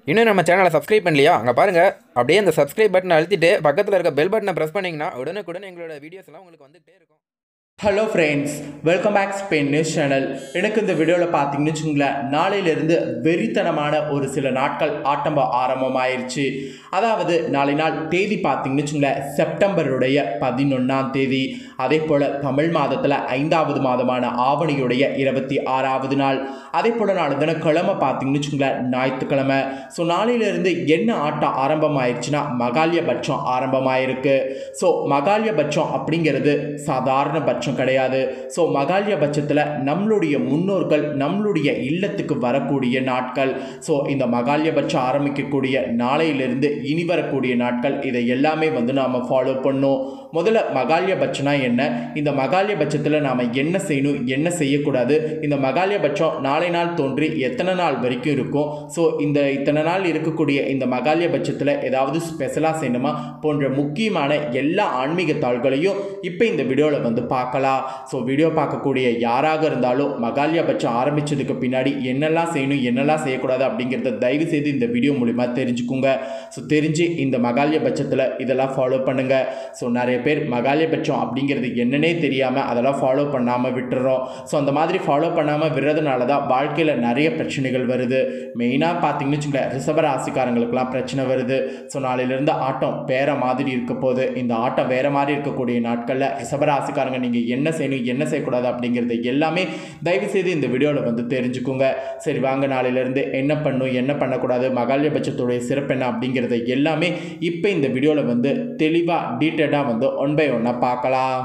இன்னும் நம்ம சேனலை சப்ஸ்கிரைப் பண்ணலையா அங்கே பாருங்கள் அப்படியே அந்த சப்ஸ்கிரைப் பட்டனை அழுத்திட்டு பக்கத்தில் இருக்க பெல் பட்டனை ப்ரெஸ் பண்ணிங்கன்னா உடனுக்குடன் எங்களோட வீடியோஸ் எல்லாம் உங்களுக்கு வந்துகிட்டே இருக்கும் hello friends welcome back Spain news channel எனக்கு இந்த வீடியோவில் பார்த்தீங்கன்னு வச்சுங்களேன் நாளையிலிருந்து வெறித்தனமான ஒரு சில நாட்கள் ஆட்டம்பம் ஆரம்பமாயிருச்சு அதாவது நாளை நாள் தேதி பார்த்தீங்கன்னு வச்சுங்களேன் செப்டம்பருடைய பதினொன்றாம் தேதி அதே போல் தமிழ் மாதத்தில் ஐந்தாவது மாதமான ஆவணியுடைய இருபத்தி ஆறாவது நாள் அதே போல் நாலு தினம் கிழமை பார்த்தீங்கன்னு வச்சுங்களேன் ஞாயிற்றுக்கிழமை ஸோ நாளையிலிருந்து என்ன ஆட்டம் ஆரம்பமாயிருச்சுன்னா மகாலியபட்சம் ஆரம்பமாயிருக்கு ஸோ மகாலியபட்சம் அப்படிங்கிறது சாதாரண பட்சம் கிடையாது ஸோ மகாலியபட்சத்தில் நம்மளுடைய முன்னோர்கள் நம்மளுடைய இல்லத்துக்கு வரக்கூடிய நாட்கள் ஸோ இந்த மகாலியபட்சம் ஆரம்பிக்கக்கூடிய நாளையிலிருந்து இனி வரக்கூடிய நாட்கள் இதை எல்லாமே வந்து நாம் ஃபாலோ பண்ணோம் முதல்ல மகாலியபட்சம்னா என்ன இந்த மகாலியபட்சத்தில் நாம் என்ன செய்யணும் என்ன செய்யக்கூடாது இந்த மகாலியபட்சம் நாளை நாள் தோன்றி எத்தனை நாள் வரைக்கும் இருக்கும் ஸோ இந்த இத்தனை நாள் இருக்கக்கூடிய இந்த மகாலியபட்சத்தில் ஏதாவது ஸ்பெஷலாக செய்யணுமா போன்ற முக்கியமான எல்லா ஆன்மீக தாள்களையும் இப்போ இந்த வீடியோவில் வந்து பார்க்கலாம் ஸோ வீடியோ பார்க்கக்கூடிய யாராக இருந்தாலும் மகாலியபட்சம் ஆரம்பித்ததுக்கு பின்னாடி என்னெல்லாம் செய்யணும் என்னெல்லாம் செய்யக்கூடாது அப்படிங்கிறத தயவு செய்து இந்த வீடியோ மூலிமா தெரிஞ்சுக்குங்க ஸோ தெரிஞ்சு இந்த மகாலியபட்சத்தில் இதெல்லாம் ஃபாலோ பண்ணுங்கள் ஸோ நிறைய பேர் மகாலியபட்சம் அப்படிங்கிறது என்னன்னே தெரியாமல் அதெல்லாம் ஃபாலோ பண்ணாமல் விட்டுறோம் ஸோ அந்த மாதிரி ஃபாலோ பண்ணாமல் விடுறதுனால தான் வாழ்க்கையில் நிறைய பிரச்சனைகள் வருது மெயினாக பார்த்தீங்கன்னு வச்சுக்கோங்களேன் ரிஷப ராசிக்காரங்களுக்குலாம் பிரச்சனை வருது ஸோ நாளையிலேருந்து ஆட்டம் வேறு மாதிரி இருக்க போது இந்த ஆட்டம் வேறு மாதிரி இருக்கக்கூடிய நாட்களில் ரிஷப ராசிக்காரங்க நீங்கள் என்ன செய்யணும் என்ன செய்யக்கூடாது அப்படிங்கிறது எல்லாமே தயவு செய்து இந்த வீடியோவில் வந்து தெரிஞ்சுக்குங்க சரி வாங்க நாளையிலேருந்து என்ன பண்ணும் என்ன பண்ணக்கூடாது மகாலியபட்சத்துடைய சிறப்பு என்ன அப்படிங்கிறத எல்லாமே இப்போ இந்த வீடியோவில் வந்து தெளிவாக டீட்டெயிலாக வந்து ஒன் பை ஒன்னாக பார்க்கலாம்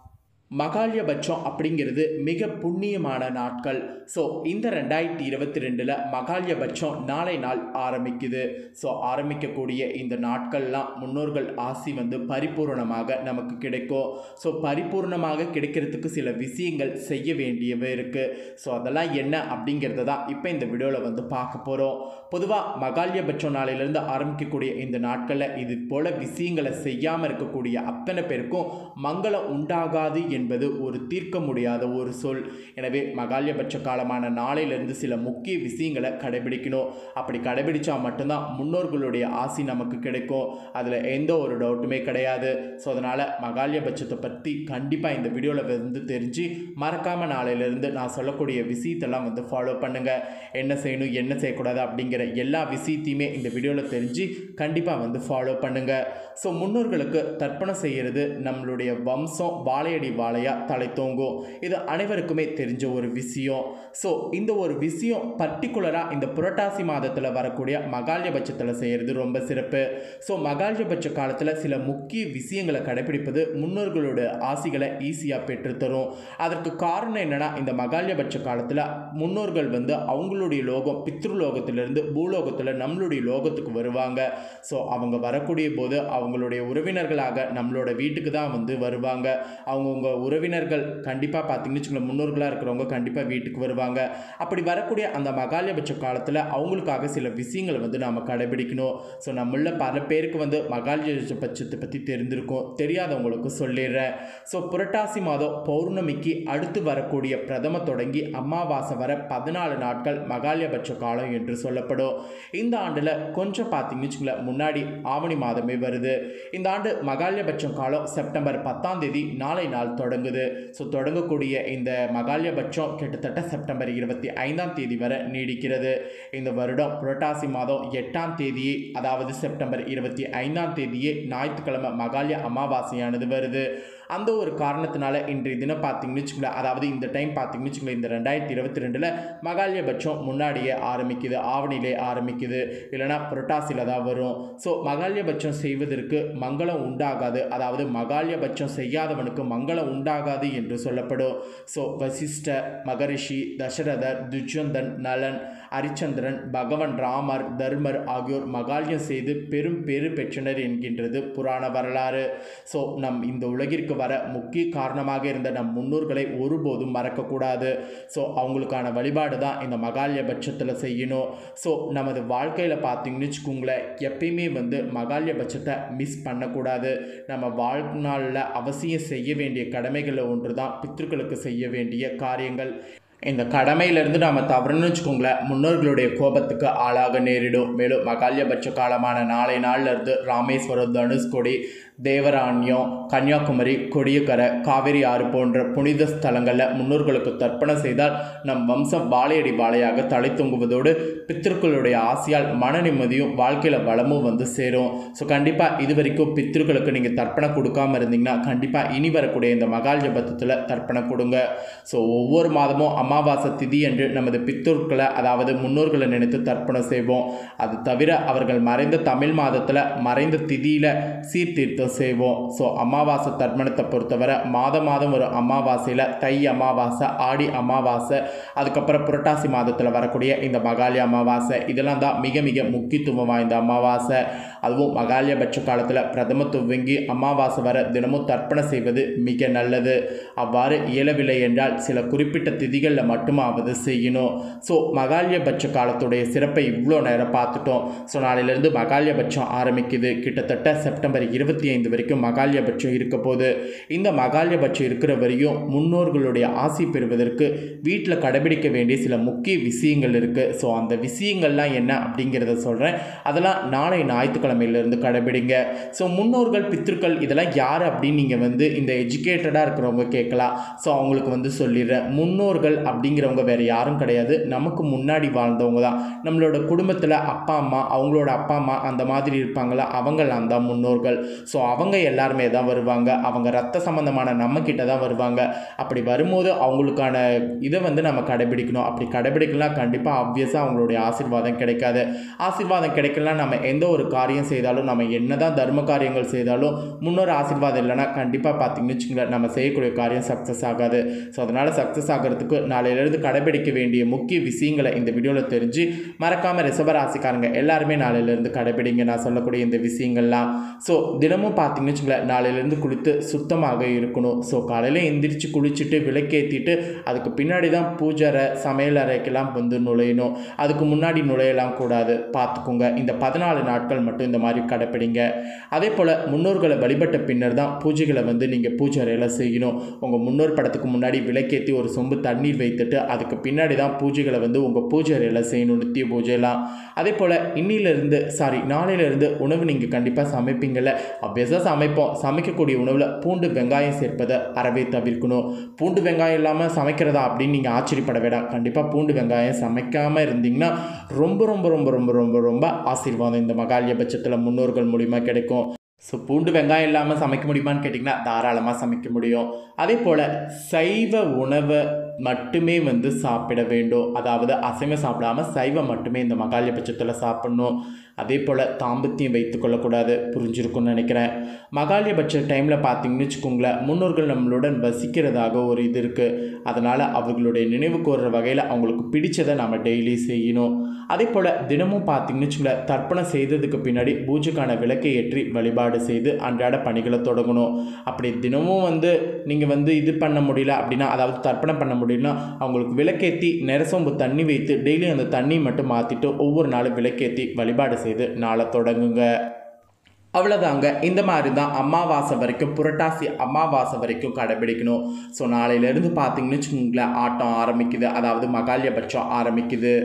மகாலியபட்சம் அப்படிங்கிறது மிக புண்ணியமான நாட்கள் ஸோ இந்த ரெண்டாயிரத்தி இருபத்தி ரெண்டில் மகாலியபட்சம் நாளை நாள் ஆரம்பிக்குது ஸோ ஆரம்பிக்கக்கூடிய இந்த நாட்கள்லாம் முன்னோர்கள் ஆசி வந்து பரிபூர்ணமாக நமக்கு கிடைக்கும் ஸோ பரிபூர்ணமாக கிடைக்கிறதுக்கு சில விஷயங்கள் செய்ய வேண்டியவை இருக்குது ஸோ அதெல்லாம் என்ன அப்படிங்கிறத தான் இப்போ இந்த வீடியோவில் வந்து பார்க்க போகிறோம் பொதுவாக மகாலியபட்சம் நாளையிலேருந்து ஆரம்பிக்கக்கூடிய இந்த நாட்களில் இது போல் விஷயங்களை செய்யாமல் இருக்கக்கூடிய அத்தனை பேருக்கும் மங்களம் உண்டாகாது என்பது ஒரு தீர்க்க முடியாத ஒரு சொல் எனவே மகாலியபட்ச காலமான நாளையிலிருந்து சில முக்கிய விஷயங்களை கடைபிடிக்கணும் அப்படி கடைபிடிச்சா மட்டும்தான் முன்னோர்களுடைய ஆசி நமக்கு கிடைக்கும் அதில் எந்த ஒரு டவுட்டுமே கிடையாது ஸோ அதனால் மகாலியபட்சத்தை பற்றி கண்டிப்பாக இந்த வீடியோவில் வந்து தெரிஞ்சு மறக்காமல் நாளையிலேருந்து நான் சொல்லக்கூடிய விஷயத்தெல்லாம் வந்து ஃபாலோ பண்ணுங்கள் என்ன செய்யணும் என்ன செய்யக்கூடாது அப்படிங்கிற எல்லா விஷயத்தையுமே இந்த வீடியோவில் தெரிஞ்சு கண்டிப்பாக வந்து ஃபாலோ பண்ணுங்கள் ஸோ முன்னோர்களுக்கு தர்ப்பணம் செய்கிறது நம்மளுடைய வம்சம் வாழையடி வாழையாக தலை தோங்கும் இது அனைவருக்குமே தெரிஞ்ச ஒரு விஷயம் ஸோ இந்த ஒரு விஷயம் பர்டிகுலராக இந்த புரட்டாசி மாதத்தில் வரக்கூடிய மகாலியபட்சத்தில் செய்கிறது ரொம்ப சிறப்பு ஸோ மகாலியபட்ச காலத்தில் சில முக்கிய விஷயங்களை கடைபிடிப்பது முன்னோர்களோட ஆசிகளை ஈஸியாக பெற்றுத்தரும் அதற்கு காரணம் என்னென்னா இந்த மகாலியபட்ச காலத்தில் முன்னோர்கள் வந்து அவங்களுடைய லோகம் பித்ருலோகத்திலிருந்து பூலோகத்தில் நம்மளுடைய லோகத்துக்கு வருவாங்க ஸோ அவங்க வரக்கூடிய போது அவங்களுடைய உறவினர்களாக நம்மளோட வீட்டுக்கு தான் வந்து வருவாங்க அவங்கவுங்க உறவினர்கள் கண்டிப்பாக பார்த்தீங்கன்னு வச்சுக்கோங்களேன் முன்னோர்களாக இருக்கிறவங்க கண்டிப்பாக வீட்டுக்கு வருவாங்க அப்படி வரக்கூடிய அந்த மகாலயபட்ச காலத்தில் அவங்களுக்காக சில விஷயங்களை வந்து நாம் கடைபிடிக்கணும் ஸோ நம்மள பல பேருக்கு வந்து மகாலய பட்சத்தை பற்றி தெரிந்திருக்கும் தெரியாதவங்களுக்கு சொல்லிடுறேன் ஸோ புரட்டாசி மாதம் பௌர்ணமிக்கு அடுத்து வரக்கூடிய பிரதம தொடங்கி அமாவாசை வர பதினாலு நாட்கள் மகாலயபட்ச காலம் என்று சொல்லப்படும் இந்த ஆண்டில் கொஞ்சம் பார்த்தீங்கன்னு வச்சுக்கோங்களேன் முன்னாடி ஆவணி மாதமே வருது இந்த ஆண்டு மகாலயபட்சம் காலம் செப்டம்பர் பத்தாம் தேதி நாளை நாள் தொடங்குது ஸோ தொடங்கக்கூடிய இந்த மகாலயபட்சம் கிட்டத்தட்ட செப்டம்பர் இருபத்தி ஐந்தாம் தேதி வரை நீடிக்கிறது இந்த வருடம் புரட்டாசி மாதம் எட்டாம் தேதியே அதாவது செப்டம்பர் இருபத்தி ஐந்தாம் தேதியே ஞாயிற்றுக்கிழமை மகாலய அமாவாசையானது வருது அந்த ஒரு காரணத்தினால இன்றைய தினம் பார்த்தீங்கன்னு வச்சுக்கோங்களேன் அதாவது இந்த டைம் பார்த்தீங்கன்னு வச்சுக்கோங்களேன் இந்த ரெண்டாயிரத்தி இருபத்தி ரெண்டில் மகாலயபட்சம் முன்னாடியே ஆரம்பிக்குது ஆவணிலே ஆரம்பிக்குது இல்லைனா புரட்டாசியில் தான் வரும் ஸோ மகாலயபட்சம் செய்வதற்கு மங்களம் உண்டாகாது அதாவது மகாலயபட்சம் செய்யாதவனுக்கு மங்களம் உண்டாகாது என்று சொல்லப்படும் ஸோ வசிஷ்ட மகரிஷி தசரதர் துஜந்தன் நலன் ஹரிச்சந்திரன் பகவன் ராமர் தர்மர் ஆகியோர் மகாலயம் செய்து பெரும் பேறு பெற்றனர் என்கின்றது புராண வரலாறு ஸோ நம் இந்த உலகிற்கு வர முக்கிய காரணமாக இருந்த நம் முன்னோர்களை ஒருபோதும் மறக்கக்கூடாது ஸோ அவங்களுக்கான வழிபாடு தான் இந்த மகாலயபட்சத்தில் செய்யணும் ஸோ நமது வாழ்க்கையில் பார்த்தீங்கன்னு வச்சுக்கோங்களேன் எப்பயுமே வந்து மகாலயபட்சத்தை மிஸ் பண்ணக்கூடாது நம்ம வாழ்நாளில் அவசியம் செய்ய வேண்டிய கடமைகளில் ஒன்று தான் பித்ருக்களுக்கு செய்ய வேண்டிய காரியங்கள் இந்த கடமையிலிருந்து நாம் தவறுன்னு வச்சுக்கோங்களேன் முன்னோர்களுடைய கோபத்துக்கு ஆளாக நேரிடும் மேலும் மகால்யபட்ச காலமான நாளை நாள்ல இருந்து ராமேஸ்வரம் தனுஷ்கோடி தேவராண்யம் கன்னியாகுமரி கொடியக்கரை காவிரி ஆறு போன்ற புனித ஸ்தலங்களில் முன்னோர்களுக்கு தர்ப்பணம் செய்தால் நம் வம்சம் வாழையடி வாழையாக தலை தொங்குவதோடு பித்திருக்களுடைய ஆசையால் மன நிம்மதியும் வாழ்க்கையில் வளமும் வந்து சேரும் ஸோ கண்டிப்பாக இது வரைக்கும் பித்திருக்களுக்கு நீங்கள் தர்ப்பணம் கொடுக்காம இருந்தீங்கன்னா கண்டிப்பாக இனி வரக்கூடிய இந்த மகால் ஜபத்தத்தில் தர்ப்பணம் கொடுங்க ஸோ ஒவ்வொரு மாதமும் அமாவாசை திதி என்று நமது பித்தூர்களை அதாவது முன்னோர்களை நினைத்து தர்ப்பணம் செய்வோம் அது தவிர அவர்கள் மறைந்த தமிழ் மாதத்தில் மறைந்த திதியில் சீர்திருத்தம் செய்வோம் ஸோ அமாவாசை தர்ப்பணத்தை பொறுத்தவரை மாதம் மாதம் ஒரு அமாவாசையில் தை அமாவாசை ஆடி அமாவாசை அதுக்கப்புறம் புரட்டாசி மாதத்தில் வரக்கூடிய இந்த மகாலய அமாவாசை இதெல்லாம் தான் மிக மிக முக்கியத்துவம் வாய்ந்த அமாவாசை அதுவும் மகாலயபட்ச காலத்தில் பிரதம துவங்கி அமாவாசை வர தினமும் தர்ப்பணம் செய்வது மிக நல்லது அவ்வாறு இயலவில்லை என்றால் சில குறிப்பிட்ட திதிகளில் மட்டுமாவது செய்யணும் ஸோ மகாலயபட்ச காலத்துடைய சிறப்பை இவ்வளோ நேரம் பார்த்துட்டோம் ஸோ நாளையிலேருந்து மகாலயபட்சம் ஆரம்பிக்குது கிட்டத்தட்ட செப்டம்பர் இருபத்தி ஐந்து வரைக்கும் மகாலயபட்சம் இருக்க போகுது இந்த மகாலயபட்சம் இருக்கிற வரையும் முன்னோர்களுடைய ஆசி பெறுவதற்கு வீட்டில் கடைபிடிக்க வேண்டிய சில முக்கிய விஷயங்கள் இருக்குது ஸோ அந்த விஷயங்கள்லாம் என்ன அப்படிங்கிறத சொல்கிறேன் அதெல்லாம் நாளை ஞாயிற்றுக்கிழமையிலேருந்து கடைபிடிங்க ஸோ முன்னோர்கள் பித்திருக்கள் இதெல்லாம் யார் அப்படின்னு நீங்கள் வந்து இந்த எஜுகேட்டடாக இருக்கிறவங்க கேட்கலாம் ஸோ அவங்களுக்கு வந்து சொல்லிடுறேன் முன்னோர்கள் அப்படிங்கிறவங்க வேறு யாரும் கிடையாது நமக்கு முன்னாடி வாழ்ந்தவங்க தான் நம்மளோட குடும்பத்தில் அப்பா அம்மா அவங்களோட அப்பா அம்மா அந்த மாதிரி இருப்பாங்களா அவங்களாம் தான் முன்னோர்கள் ஸோ அவங்க எல்லாருமே தான் வருவாங்க அவங்க ரத்த சம்பந்தமான நம்ம கிட்ட தான் வருவாங்க அப்படி வரும்போது அவங்களுக்கான இதை வந்து நம்ம கடைபிடிக்கணும் அப்படி கடைபிடிக்கலாம் கண்டிப்பாக ஆப்வியஸாக அவங்களுடைய ஆசீர்வாதம் கிடைக்காது ஆசீர்வாதம் கிடைக்கலாம் நம்ம எந்த ஒரு காரியம் செய்தாலும் நம்ம என்ன தான் தர்ம காரியங்கள் செய்தாலும் முன்னோர் ஆசீர்வாதம் இல்லைன்னா கண்டிப்பாக பார்த்தீங்கன்னு வச்சுங்களேன் நம்ம செய்யக்கூடிய காரியம் சக்ஸஸ் ஆகாது ஸோ அதனால் சக்ஸஸ் ஆகிறதுக்கு நாளையிலேருந்து கடைபிடிக்க வேண்டிய முக்கிய விஷயங்களை இந்த வீடியோவில் தெரிஞ்சு மறக்காமல் ரிசபராசிக்காரங்க எல்லாருமே நாளையிலேருந்து கடைபிடிங்க நான் சொல்லக்கூடிய இந்த விஷயங்கள்லாம் ஸோ தினமும் பார்த்தீங்கன்னு வச்சுங்களேன் நாளையிலேருந்து குளித்து சுத்தமாக இருக்கணும் ஸோ காலையில் எந்திரிச்சு குளிச்சுட்டு விளக்கேற்றிட்டு அதுக்கு பின்னாடி தான் பூஜை அறை சமையல் அறைக்கெல்லாம் வந்து நுழையணும் அதுக்கு முன்னாடி நுழையலாம் கூடாது பார்த்துக்கோங்க இந்த பதினாலு நாட்கள் மட்டும் இந்த மாதிரி கடைப்பிடிங்க அதே போல் முன்னோர்களை வழிபட்ட பின்னர் தான் பூஜைகளை வந்து நீங்கள் பூஜை அறையில் செய்யணும் உங்கள் முன்னோர் படத்துக்கு முன்னாடி விளக்கேற்றி ஒரு சொம்பு தண்ணீர் வைத்துட்டு அதுக்கு பின்னாடி தான் பூஜைகளை வந்து உங்கள் பூஜை அறையில் செய்யணும் நித்திய பூஜையெல்லாம் அதே போல் இன்னிலிருந்து சாரி நாளையிலிருந்து உணவு நீங்கள் கண்டிப்பாக சமைப்பீங்கள்ல அப்வியஸாக சமைப்போம் சமைக்கக்கூடிய உணவில் பூண்டு வெங்காயம் சேர்ப்பதை அறவே தவிர்க்கணும் பூண்டு வெங்காயம் இல்லாமல் சமைக்கிறதா அப்படின்னு நீங்கள் ஆச்சரியப்பட வேண்டாம் கண்டிப்பாக பூண்டு வெங்காயம் சமைக்காமல் இருந்தீங்கன்னா ரொம்ப ரொம்ப ரொம்ப ரொம்ப ரொம்ப ரொம்ப ஆசீர்வாதம் இந்த மகாலிய பட்சத்தில் முன்னோர்கள் மூலிமா கிடைக்கும் ஸோ பூண்டு வெங்காயம் இல்லாமல் சமைக்க முடியுமான்னு கேட்டிங்கன்னா தாராளமாக சமைக்க முடியும் அதே போல் சைவ உணவை மட்டுமே வந்து சாப்பிட வேண்டும் அதாவது அசைவம் சாப்பிடாம சைவம் மட்டுமே இந்த மகாலிய பட்சத்தில் சாப்பிடணும் அதே போல் தாம்பத்தியம் வைத்து கொள்ளக்கூடாது புரிஞ்சிருக்கும்னு நினைக்கிறேன் மகாலியபட்ச டைமில் பார்த்தீங்கன்னு வச்சுக்கோங்களேன் முன்னோர்கள் நம்மளுடன் வசிக்கிறதாக ஒரு இது இருக்குது அதனால் அவர்களுடைய நினைவு கோர்ற வகையில் அவங்களுக்கு பிடிச்சதை நம்ம டெய்லி செய்யணும் அதே போல் தினமும் பார்த்தீங்கன்னு வச்சுக்கோங்களேன் தர்ப்பணம் செய்ததுக்கு பின்னாடி பூஜைக்கான விளக்கை ஏற்றி வழிபாடு செய்து அன்றாட பணிகளை தொடங்கணும் அப்படி தினமும் வந்து நீங்கள் வந்து இது பண்ண முடியல அப்படின்னா அதாவது தர்ப்பணம் பண்ண முடியலனா அவங்களுக்கு விளக்கேற்றி நெரசொம்பு தண்ணி வைத்து டெய்லி அந்த தண்ணி மட்டும் மாற்றிட்டு ஒவ்வொரு நாளும் விளக்கேற்றி வழிபாடு செய்து நாளை தொடங்குங்க அவ்வளோதாங்க இந்த மாதிரி தான் அமாவாசை வரைக்கும் புரட்டாசி அமாவாசை வரைக்கும் கடைபிடிக்கணும் ஸோ நாளையிலேருந்து பார்த்தீங்கன்னு வச்சுக்கோங்களேன் ஆட்டம் ஆரம்பிக்குது அதாவது மகாலியபட்சம் ஆரம்பிக்குது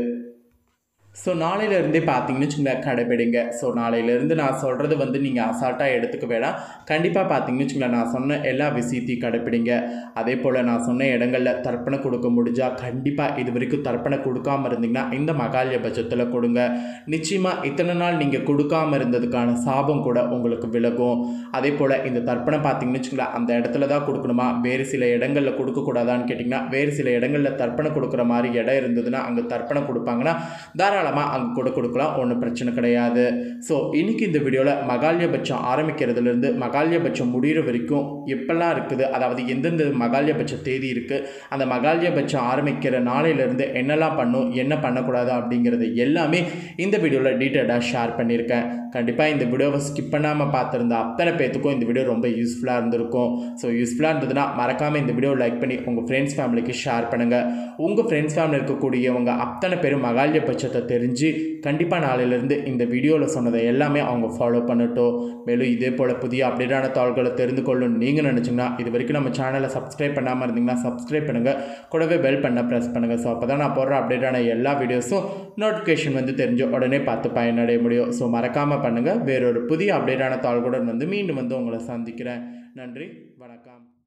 ஸோ நாளையிலேருந்தே பார்த்தீங்கன்னு வச்சுங்களேன் கடைபிடிங்க ஸோ நாளையிலேருந்து நான் சொல்கிறது வந்து நீங்கள் அசால்ட்டாக எடுத்துக்க வேணாம் கண்டிப்பாக பார்த்தீங்கன்னு வச்சுங்களேன் நான் சொன்ன எல்லா விஷயத்தையும் கடைபிடிங்க அதே போல் நான் சொன்ன இடங்களில் தர்ப்பணம் கொடுக்க முடிஞ்சால் கண்டிப்பாக இது வரைக்கும் தர்ப்பணம் கொடுக்காம இருந்தீங்கன்னா இந்த மகாலிய பட்சத்தில் கொடுங்க நிச்சயமாக இத்தனை நாள் நீங்கள் கொடுக்காம இருந்ததுக்கான சாபம் கூட உங்களுக்கு விலகும் அதே போல் இந்த தர்ப்பணம் பார்த்தீங்கன்னு வச்சுங்களேன் அந்த இடத்துல தான் கொடுக்கணுமா வேறு சில இடங்களில் கொடுக்கக்கூடாதான்னு கேட்டிங்கன்னா வேறு சில இடங்களில் தர்ப்பணம் கொடுக்குற மாதிரி இடம் இருந்ததுன்னா அங்கே தர்ப்பணம் கொடுப்பாங்கன்னா தாராளமாக அங்கே கூட கொடுக்கலாம் ஒன்றும் பிரச்சனை கிடையாது ஸோ இன்னைக்கு இந்த வீடியோவில் மகாலியபட்சம் ஆரம்பிக்கிறதுலேருந்து மகாலியபட்சம் முடிகிற வரைக்கும் எப்பெல்லாம் இருக்குது அதாவது எந்தெந்த மகாலியபட்ச தேதி இருக்குது அந்த மகாலியபட்சம் ஆரம்பிக்கிற நாளையிலேருந்து என்னெல்லாம் பண்ணும் என்ன பண்ணக்கூடாது அப்படிங்கிறது எல்லாமே இந்த வீடியோவில் டீட்டெயிலாக ஷேர் பண்ணியிருக்கேன் கண்டிப்பாக இந்த வீடியோவை ஸ்கிப் பண்ணாமல் பார்த்துருந்த அத்தனை பேத்துக்கும் இந்த வீடியோ ரொம்ப யூஸ்ஃபுல்லாக இருந்திருக்கும் ஸோ யூஸ்ஃபுல்லாக இருந்ததுன்னா மறக்காமல் இந்த வீடியோ லைக் பண்ணி உங்கள் ஃப்ரெண்ட்ஸ் ஃபேமிலிக்கு ஷேர் பண்ணுங்கள் உங்கள் ஃப்ரெண்ட்ஸ் ஃபேமிலி இருக்கக்கூடியவங்க அத்தனை பேரும் மகாலிய பட்சத்தை தெரிஞ்சு கண்டிப்பாக நாளையிலேருந்து இந்த வீடியோவில் சொன்னதை எல்லாமே அவங்க ஃபாலோ பண்ணட்டும் மேலும் இதே போல் புதிய அப்டேட்டான தாள்களை தெரிந்து கொள்ளும் நீங்கள் நினச்சிங்கன்னா இது வரைக்கும் நம்ம சேனலை சப்ஸ்கிரைப் பண்ணாமல் இருந்தீங்கன்னா சப்ஸ்கிரைப் பண்ணுங்கள் கூடவே பெல் பண்ண ப்ரெஸ் பண்ணுங்கள் ஸோ அப்போ தான் நான் போடுற அப்டேட்டான எல்லா வீடியோஸும் நோட்டிஃபிகேஷன் வந்து தெரிஞ்சு உடனே பார்த்து பயனடைய முடியும் ஸோ மறக்காமல் பண்ணுங்கள் வேறொரு புதிய அப்டேட்டான தாள்களுடன் வந்து மீண்டும் வந்து உங்களை சந்திக்கிறேன் நன்றி வணக்கம்